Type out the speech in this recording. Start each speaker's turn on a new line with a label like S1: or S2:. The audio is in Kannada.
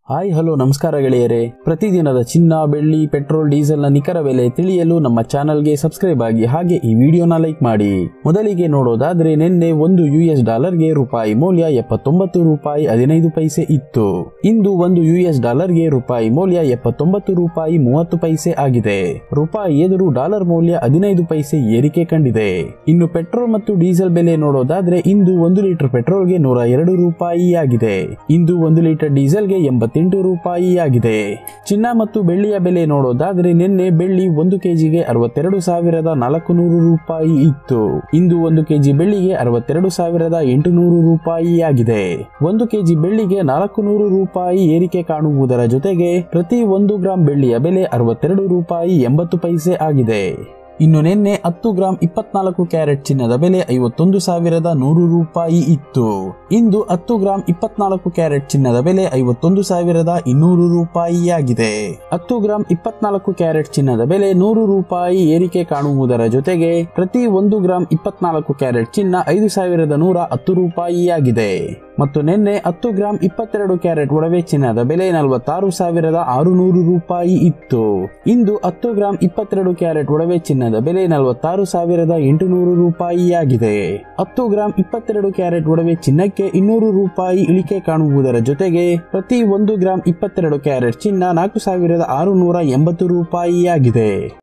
S1: ಹಾಯ್ ಹಲೋ ನಮಸ್ಕಾರ ಗೆಳೆಯರೇ ಪ್ರತಿದಿನದ ಚಿನ್ನ ಬೆಳ್ಳಿ ಪೆಟ್ರೋಲ್ ಡೀಸೆಲ್ ನ ನಿಖರ ಬೆಲೆ ತಿಳಿಯಲು ನಮ್ಮ ಚಾನಲ್ಗೆ ಸಬ್ಸ್ಕ್ರೈಬ್ ಆಗಿ ಹಾಗೆ ಈ ವಿಡಿಯೋನ ಲೈಕ್ ಮಾಡಿ ಮೊದಲಿಗೆ ನೋಡೋದಾದ್ರೆ ನಿನ್ನೆ ಒಂದು ಯು ಎಸ್ ಡಾಲರ್ಗೆ ರೂಪಾಯಿ ಮೌಲ್ಯ ಎಪ್ಪತ್ತೊಂಬತ್ತು ರೂಪಾಯಿ ಹದಿನೈದು ಪೈಸೆ ಇತ್ತು ಇಂದು ಒಂದು ಯು ಎಸ್ ಡಾಲರ್ಗೆ ರೂಪಾಯಿ ಮೌಲ್ಯ ಎಪ್ಪತ್ತೊಂಬತ್ತು ರೂಪಾಯಿ ಮೂವತ್ತು ಪೈಸೆ ಆಗಿದೆ ರೂಪಾಯಿ ಎದುರು ಡಾಲರ್ ಮೌಲ್ಯ ಹದಿನೈದು ಪೈಸೆ ಏರಿಕೆ ಕಂಡಿದೆ ಇನ್ನು ಪೆಟ್ರೋಲ್ ಮತ್ತು ಡೀಸೆಲ್ ಬೆಲೆ ನೋಡೋದಾದ್ರೆ ಇಂದು ಒಂದು ಲೀಟರ್ ಪೆಟ್ರೋಲ್ಗೆ ನೂರ ಎರಡು ರೂಪಾಯಿ ಆಗಿದೆ ಇಂದು ಒಂದು ಲೀಟರ್ ಡೀಸೆಲ್ಗೆ ಎಂಬತ್ತೆಂಟು ರೂಪಾಯಿ ಆಗಿದೆ ಚಿನ್ನ ಮತ್ತು ಬೆಳ್ಳಿಯ ಬೆಲೆ ನೋಡೋದಾದ್ರೆ ನಿನ್ನೆ ಬೆಳ್ಳಿ ಒಂದು ಕೆಜಿಗೆ ಅರವತ್ತೆರಡು ಸಾವಿರದ ನಾಲ್ಕು ನೂರು ರೂಪಾಯಿ ಇತ್ತು ಇಂದು ಒಂದು ಕೆಜಿ ಬೆಳ್ಳಿಗೆ ಅರವತ್ತೆರಡು ಸಾವಿರದ ಎಂಟುನೂರು ರೂಪಾಯಿ ಆಗಿದೆ ಒಂದು ಕೆಜಿ ಬೆಳ್ಳಿಗೆ ನಾಲ್ಕು ನೂರು ರೂಪಾಯಿ ಏರಿಕೆ ಕಾಣುವುದರ ಜೊತೆಗೆ ಪ್ರತಿ ಒಂದು ಗ್ರಾಂ ಬೆಳ್ಳಿಯ ಬೆಲೆ ಅರವತ್ತೆರಡು ರೂಪಾಯಿ ಎಂಬತ್ತು ಪೈಸೆ ಆಗಿದೆ ಇನ್ನು ನಿನ್ನೆ ಹತ್ತು ಗ್ರಾಂ ಇಪ್ಪತ್ನಾಲ್ಕು ಕ್ಯಾರೆಟ್ ಚಿನ್ನದ ಬೆಲೆ ಐವತ್ತೊಂದು ಸಾವಿರದ ನೂರು ರೂಪಾಯಿ ಇತ್ತು ಇಂದು ಹತ್ತು ಗ್ರಾಂ ಇಪ್ಪತ್ನಾಲ್ಕು ಕ್ಯಾರೆಟ್ ಚಿನ್ನದ ಬೆಲೆ ಐವತ್ತೊಂದು ಸಾವಿರದ ಇನ್ನೂರು ರೂಪಾಯಿ ಆಗಿದೆ ಹತ್ತು ಗ್ರಾಂ ಇಪ್ಪತ್ನಾಲ್ಕು ಕ್ಯಾರೆಟ್ ಚಿನ್ನದ ಬೆಲೆ ನೂರು ರೂಪಾಯಿ ಏರಿಕೆ ಕಾಣುವುದರ ಜೊತೆಗೆ ಪ್ರತಿ ಒಂದು ಗ್ರಾಂ ಇಪ್ಪತ್ನಾಲ್ಕು ಕ್ಯಾರೆಟ್ ಚಿನ್ನ ಐದು ಸಾವಿರದ ನೂರ ಹತ್ತು ರೂಪಾಯಿ ಆಗಿದೆ ಮತ್ತು ನಿನ್ನೆ ಹತ್ತು ಗ್ರಾಂ ಇಪ್ಪತ್ತೆರಡು ಕ್ಯಾರೆಟ್ ಒಡವೆ ಚಿನ್ನದ ಬೆಲೆ ನಲವತ್ತಾರು ಸಾವಿರದ ಆರುನೂರು ರೂಪಾಯಿ ಇತ್ತು ಇಂದು ಹತ್ತು ಗ್ರಾಂ ಇಪ್ಪತ್ತೆರಡು ಕ್ಯಾರೆಟ್ ಒಡವೆ ಚಿನ್ನದ ಬೆಲೆ ನಲವತ್ತಾರು ಸಾವಿರದ ಎಂಟುನೂರು ರೂಪಾಯಿ ಆಗಿದೆ ಹತ್ತು ಗ್ರಾಂ ಇಪ್ಪತ್ತೆರಡು ಕ್ಯಾರೆಟ್ ಒಡವೆ ಚಿನ್ನಕ್ಕೆ ಇನ್ನೂರು ರೂಪಾಯಿ ಇಳಿಕೆ ಕಾಣುವುದರ ಜೊತೆಗೆ ಪ್ರತಿ ಒಂದು ಗ್ರಾಂ ಇಪ್ಪತ್ತೆರಡು ಕ್ಯಾರೆಟ್ ಚಿನ್ನ ನಾಲ್ಕು ಸಾವಿರದ ಆರುನೂರ ಎಂಬತ್ತು ರೂಪಾಯಿ ಆಗಿದೆ